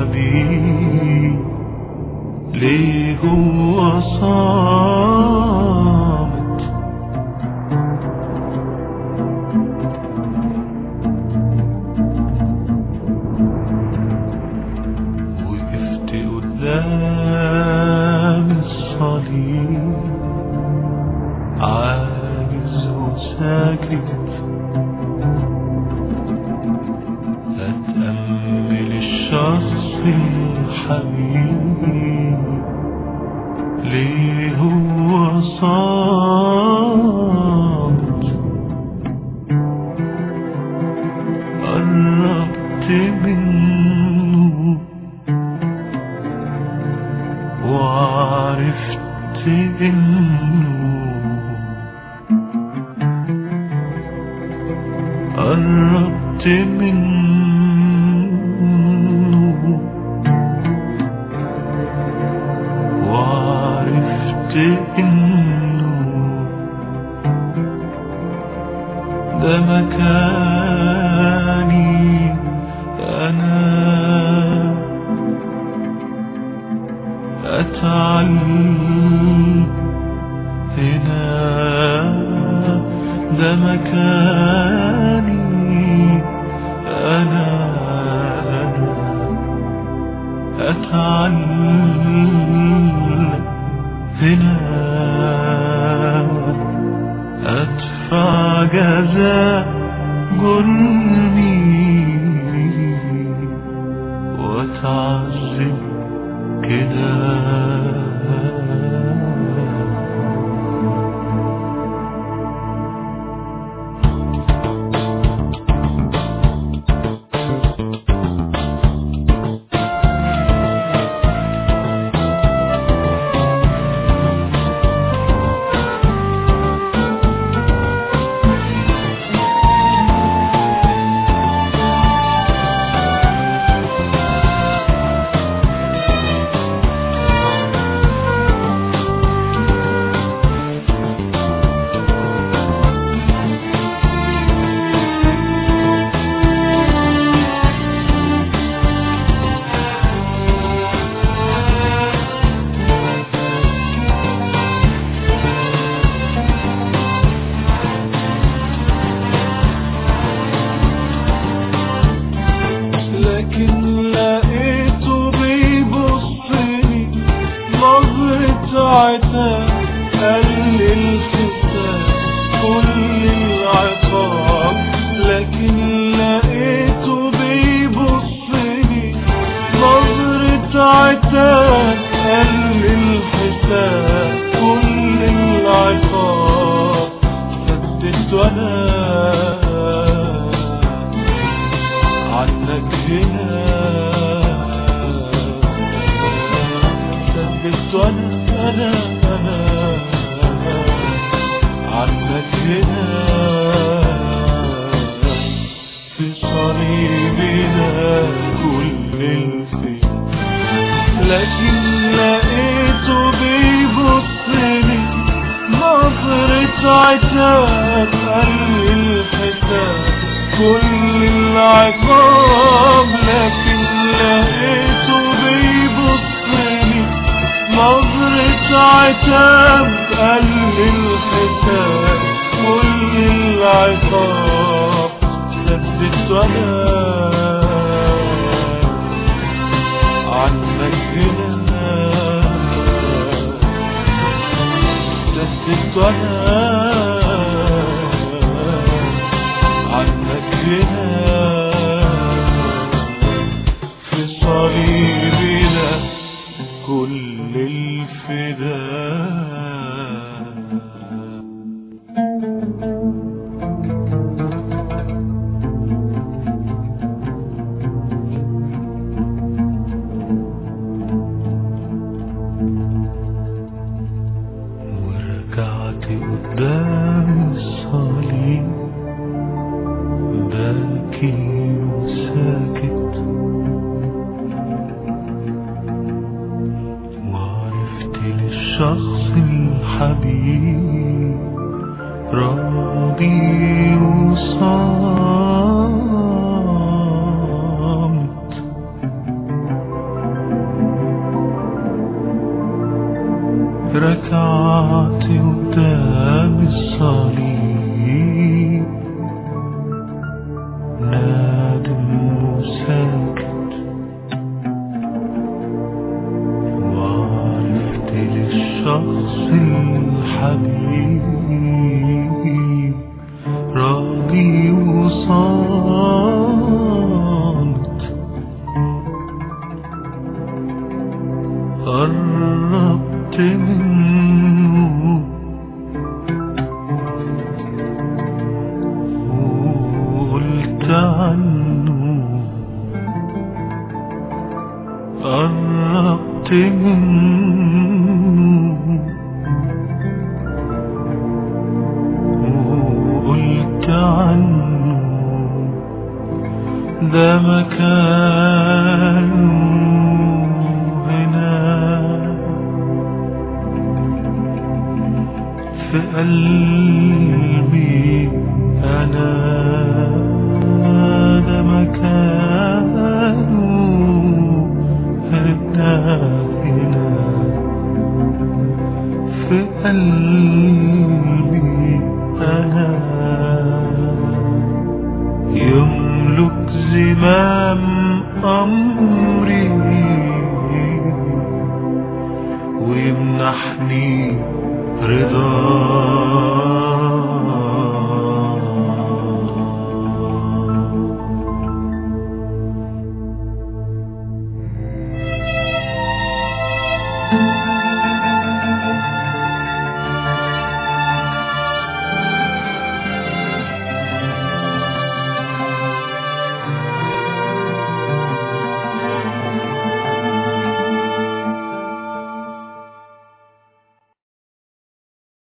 الحبيب ليه هو صامت وقفت قدام الصليب عاجز وساكت أتأمل الشخص الحبيب ليه هو صامت قربت منه وعرفت انه قربت منه وعرفت انه ده مكاني انا اتعلم هنا ده مكاني انا انا اتعلم هنا ادفع جزاء جرمي واتعذب كده لكن لقيته بيبصني نظرة عتاب قال لي الحساب كل العقاب لكن لقيته بيبصني نظرة عتاب قال لي الحساب كل العقاب سددت وانا عنك هنا سجلت وانا انا انا عنك هنا في صليبنا كل الفين لكن لقيته بيبصني نظرة عتاب قال لي الحساب كل العقاب لكن لقيته بيبصني نظرة عتاب قال لي الحساب كل العقاب سددت وانا عنك هنا سددت وانا عنك هنا في صليبنا كل الفداء ورجعت قدام الصليب باكي وساكت وعرفت للشخص الحبيب راضي وصامت ركعت قدام الصليب نادم وساكت وعرفت للشخص الحبيب راضي وصامت قربت منه وقلت عنه قربت منه وقلت عنه ده مكانه هنا في قلبي أنا ده مكانه هنا هنا في قلبي أنا يملك زمام أمري ويمنحني رضاه